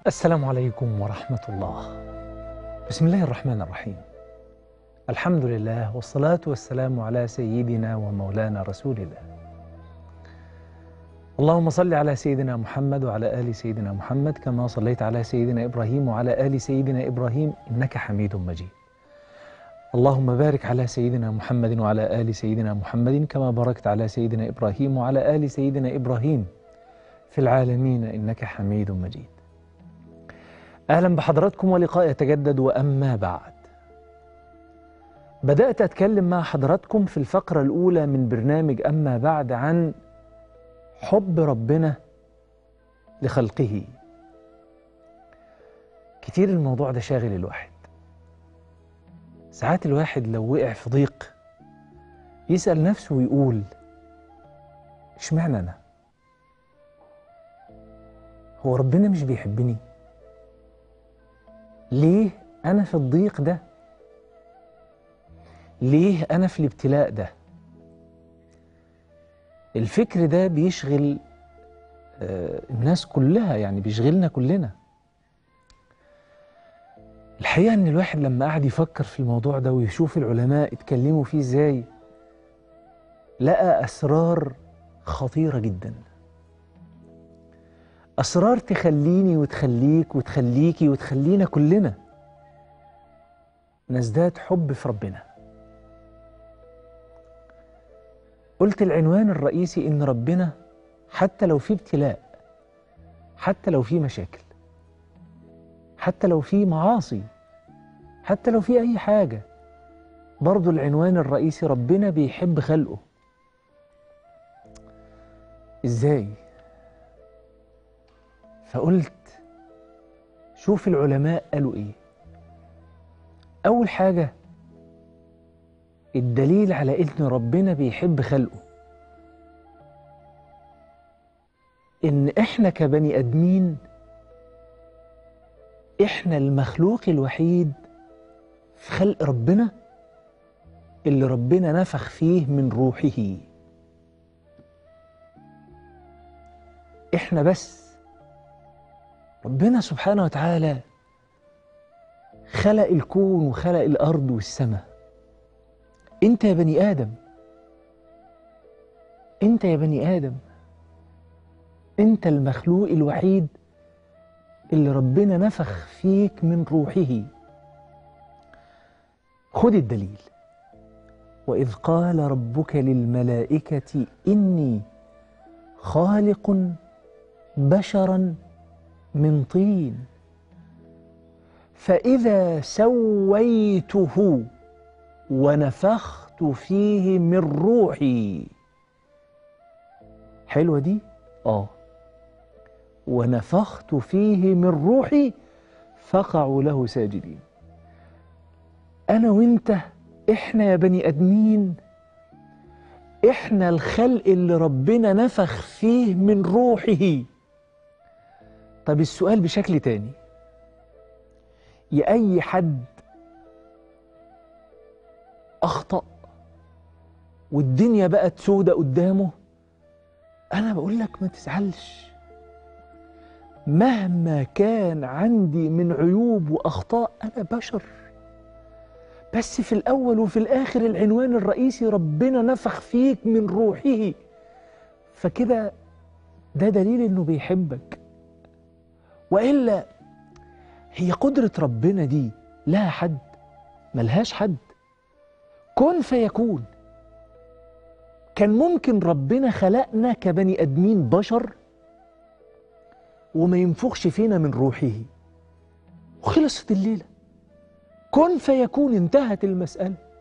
السلام عليكم ورحمة الله. بسم الله الرحمن الرحيم. الحمد لله والصلاة والسلام على سيدنا ومولانا رسول الله. اللهم صل على سيدنا محمد وعلى آل سيدنا محمد كما صليت على سيدنا إبراهيم وعلى آل سيدنا إبراهيم إنك حميد مجيد. اللهم بارك على سيدنا محمد وعلى آل سيدنا محمد كما باركت على سيدنا إبراهيم وعلى آل سيدنا إبراهيم في العالمين إنك حميد مجيد. أهلا بحضراتكم ولقاء يتجدد وأما بعد بدأت أتكلم مع حضراتكم في الفقرة الأولى من برنامج أما بعد عن حب ربنا لخلقه كتير الموضوع ده شاغل الواحد ساعات الواحد لو وقع في ضيق يسأل نفسه ويقول اشمعنى أنا هو ربنا مش بيحبني ليه أنا في الضيق ده؟ ليه أنا في الابتلاء ده؟ الفكر ده بيشغل آه الناس كلها يعني بيشغلنا كلنا الحقيقة إن الواحد لما قعد يفكر في الموضوع ده ويشوف العلماء اتكلموا فيه إزاي لقى أسرار خطيرة جدا أسرار تخليني وتخليك وتخليكي وتخلينا كلنا نزداد حب في ربنا قلت العنوان الرئيسي إن ربنا حتى لو في ابتلاء حتى لو في مشاكل حتى لو في معاصي حتى لو في أي حاجة برضو العنوان الرئيسي ربنا بيحب خلقه إزاي؟ فقلت شوف العلماء قالوا ايه اول حاجه الدليل على ان ربنا بيحب خلقه ان احنا كبني ادمين احنا المخلوق الوحيد في خلق ربنا اللي ربنا نفخ فيه من روحه احنا بس ربنا سبحانه وتعالى خلق الكون وخلق الارض والسماء انت يا بني ادم انت يا بني ادم انت المخلوق الوحيد اللي ربنا نفخ فيك من روحه خد الدليل واذ قال ربك للملائكه اني خالق بشرا من طين فإذا سويته ونفخت فيه من روحي حلوة دي؟ آه ونفخت فيه من روحي فقعوا له ساجدين أنا وإنت إحنا يا بني أدمين إحنا الخلق اللي ربنا نفخ فيه من روحه طب السؤال بشكل تاني يا أي حد أخطأ والدنيا بقت سودة قدامه أنا بقول لك ما تزعلش مهما كان عندي من عيوب وأخطاء أنا بشر بس في الأول وفي الآخر العنوان الرئيسي ربنا نفخ فيك من روحه فكده ده دليل إنه بيحبك والا هي قدره ربنا دي لها حد ملهاش حد كن فيكون كان ممكن ربنا خلقنا كبني ادمين بشر وما ينفخش فينا من روحه وخلصت الليله كن فيكون انتهت المساله